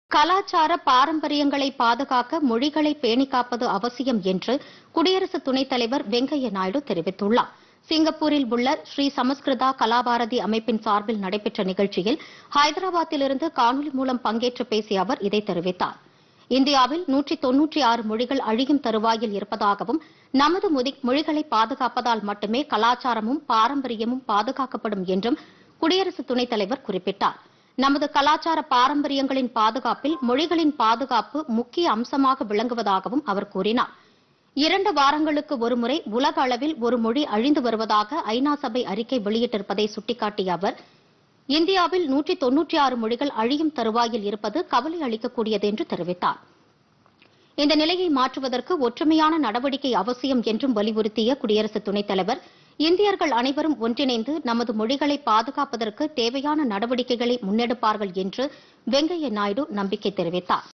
கலாச்சார பாரம்பரியங்களை பாதுகாக்க மொழிகளை பேணிக் காப்பது அவசியம் என்று குடியரசு துணைத் தலைவர் வெங்கையா நாயுடு தெரிவித்துள்ளார் சிங்கப்பூரில் உள்ள ஸ்ரீ சமஸ்கிருதா கலாபாரதி அமைப்பின் சார்பில் நடைபெற்ற நிகழ்ச்சியில் ஹைதராபாத்திலிருந்து காணொலி மூலம் பங்கேற்று பேசிய அவர் இதை தெரிவித்தார் இந்தியாவில் நூற்றி தொன்னூற்றி ஆறு மொழிகள் அழியும் தருவாயில் இருப்பதாகவும் நமது மொழி- மொழிகளை பாதுகாப்பதால் மட்டுமே கலாச்சாரமும் பாரம்பரியமும் பாதுகாக்கப்படும் என்றும் குடியரசு துணைத் தலைவர் குறிப்பிட்டார் நமது கலாச்சார பாரம்பரியங்களின் பாதுகாப்பில் மொழிகளின் பாதுகாப்பு முக்கிய அம்சமாக விளங்குவதாகவும் அவர் கூறினார் இரண்டு வாரங்களுக்கு ஒருமுறை உலக அளவில் ஒரு மொழி அழிந்து வருவதாக ஐநா சபை அறிக்கை வெளியிட்டிருப்பதை சுட்டிக்காட்டிய அவர் இந்தியாவில் நூற்றி தொன்னூற்றி ஆறு மொழிகள் அழியும் தருவாயில் இருப்பது கவலை அளிக்கக்கூடியது என்று தெரிவித்தார் இந்த நிலையை மாற்றுவதற்கு ஒற்றுமையான நடவடிக்கை அவசியம் என்றும் வலியுறுத்திய குடியரசு துணைத் தலைவர் இந்தியர்கள் அனைவரும் ஒன்றிணைந்து நமது மொழிகளை பாதுகாப்பதற்கு தேவையான நடவடிக்கைகளை முன்னெடுப்பார்கள் என்று வெங்கையா நாயுடு நம்பிக்கை தெரிவித்தார்